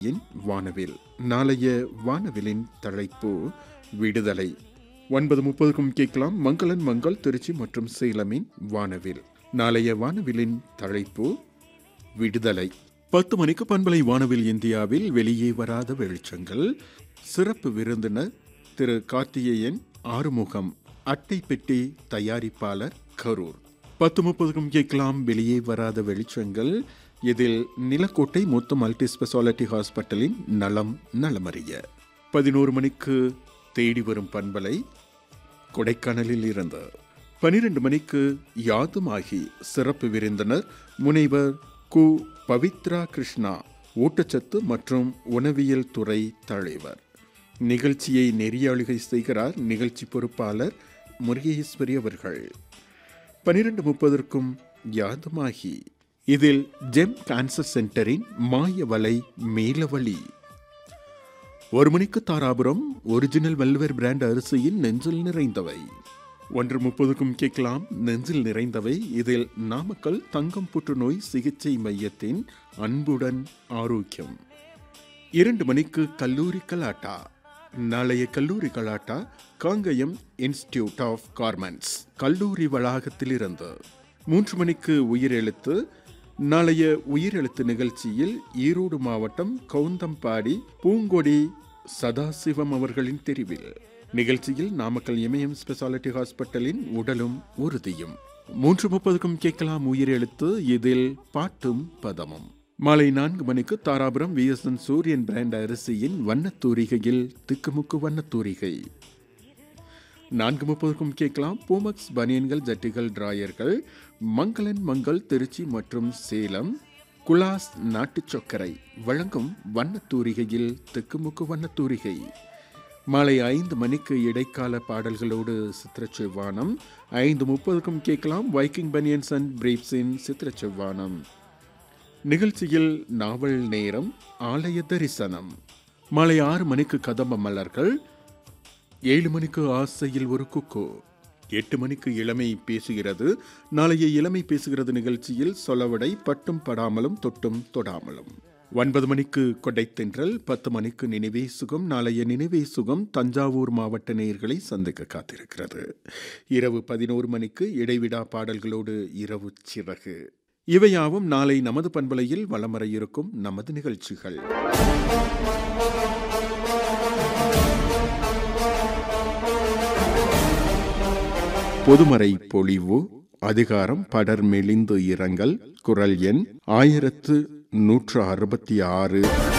இன் வானவில் நாளைய வானவிலின் தலைப்பு விடுதலை ஒன்பது முப்பதுக்கும் கேட்கலாம் மங்களன் மங்கள் திருச்சி மற்றும் சேலமின் வானவில் நாளைய வானவிலின் தலைப்பு விடுதலை பத்து மணிக்கு பண்பலை வானவில் இந்தியாவில் வெளியே வராத வெளிச்சங்கள் சிறப்பு விருந்தினர் திரு கார்த்திகேயன் ஆறுமுகம் அட்டை பெட்டி தயாரிப்பாளர் கரூர் பத்து முப்பதுக்கும் கேட்கலாம் வெளியே வராத வெளிச்சங்கள் இதில் நிலக்கோட்டை முத்து மல்டி ஸ்பெஷாலிட்டி ஹாஸ்பிட்டலின் நலம் நலமறிய பதினோரு மணிக்கு தேடி வரும் பண்பலை கொடைக்கானலில் இருந்து பனிரெண்டு மணிக்கு யாதுமாகி சிறப்பு விருந்தினர் முனைவர் கு பவித்ரா கிருஷ்ணா ஊட்டச்சத்து மற்றும் உணவியல் துறை தலைவர் நிகழ்ச்சியை நெறியாளுகை செய்கிறார் நிகழ்ச்சி பொறுப்பாளர் முருகேஸ்வரி அவர்கள் பனிரெண்டு முப்பதற்கும் யாதுமாகி இதில் ஜெம் கேன்சர் சென்டரின் மாயவலை மேலவழி ஒரு மணிக்கு தாராபுரம் ஒரிஜினல் வெல்வேர் பிராண்ட் அரிசியின் நெஞ்சில் நிறைந்தவை ஒன்று முப்பதுக்கும் கேட்கலாம் நெஞ்சில் நிறைந்தவை இதில் நாமக்கல் தங்கம் புற்றுநோய் சிகிச்சை மையத்தின் அன்புடன் ஆரோக்கியம் இரண்டு மணிக்கு கல்லூரி கலாட்டா நாளைய கல்லூரி கலாட்டா காங்கயம் இன்ஸ்டிடியூட் ஆஃப் கார்மெண்ட்ஸ் கல்லூரி வளாகத்திலிருந்து மூன்று மணிக்கு உயிரெழுத்து நாளைய உயிரெழுத்து நிகழ்ச்சியில் ஈரோடு மாவட்டம் கவுந்தம்பாடி பூங்கொடி சதாசிவம் அவர்களின் தெரிவில் நிகழ்ச்சியில் நாமக்கல் இமயம் ஸ்பெஷாலிட்டி ஹாஸ்பிட்டலின் உடலும் உறுதியும் மூன்று முப்பதுக்கும் கேட்கலாம் உயிரெழுத்து இதில் பாட்டும் பதமும் மாலை நான்கு மணிக்கு தாராபுரம் விஎஸ்என் சூரியன் பிராண்ட் அரிசியின் வண்ணத்தூரிகையில் திக்குமுக்கு வண்ணத்தூரிகை நான்கு முப்பதுக்கும் கேட்கலாம் பூமக்ஸ் பனியன்கள் ஜட்டிகள் டிராயர்கள் மங்களன் மங்கள் திருச்சி மற்றும் சேலம் குலாஸ் நாட்டுச் சொக்கரை வழங்கும் வண்ணத்தூரிகையில் திக்குமுக்கு வண்ணத்தூரிகை மாலை ஐந்து மணிக்கு இடைக்கால பாடல்களோடு சித்திரச் செவ்வானம் ஐந்து முப்பதுக்கும் கேட்கலாம் வைக்கிங் பனியன்ஸ் அண்ட் பிரீப்ஸின் சித்திரச் செவ்வானம் நிகழ்ச்சியில் நாவல் நேரம் ஆலய தரிசனம் மாலை ஆறு மணிக்கு கதம்ப மலர்கள் ஏழு மணிக்கு ஆசையில் ஒரு குக்கு எட்டு மணிக்கு இளமை பேசுகிறது நாளைய இளமை பேசுகிறது நிகழ்ச்சியில் சொலவடை பட்டும் படாமலும் தொட்டும் தொடாமலும் ஒன்பது மணிக்கு கொடைத்தென்றல் பத்து மணிக்கு நினைவே சுகம் நாளைய நினைவே சுகம் தஞ்சாவூர் மாவட்ட நேயர்களை சந்திக்க காத்திருக்கிறது இரவு பதினோரு மணிக்கு இடைவிடா பாடல்களோடு இரவு சிறகு இவையாவும் நாளை நமது பண்பலையில் வலம் வர இருக்கும் நமது நிகழ்ச்சிகள் பொதுமறை பொழிவு அதிகாரம் படர் மெலிந்து இரங்கல் குரல் எண் ஆயிரத்து நூற்று அறுபத்தி ஆறு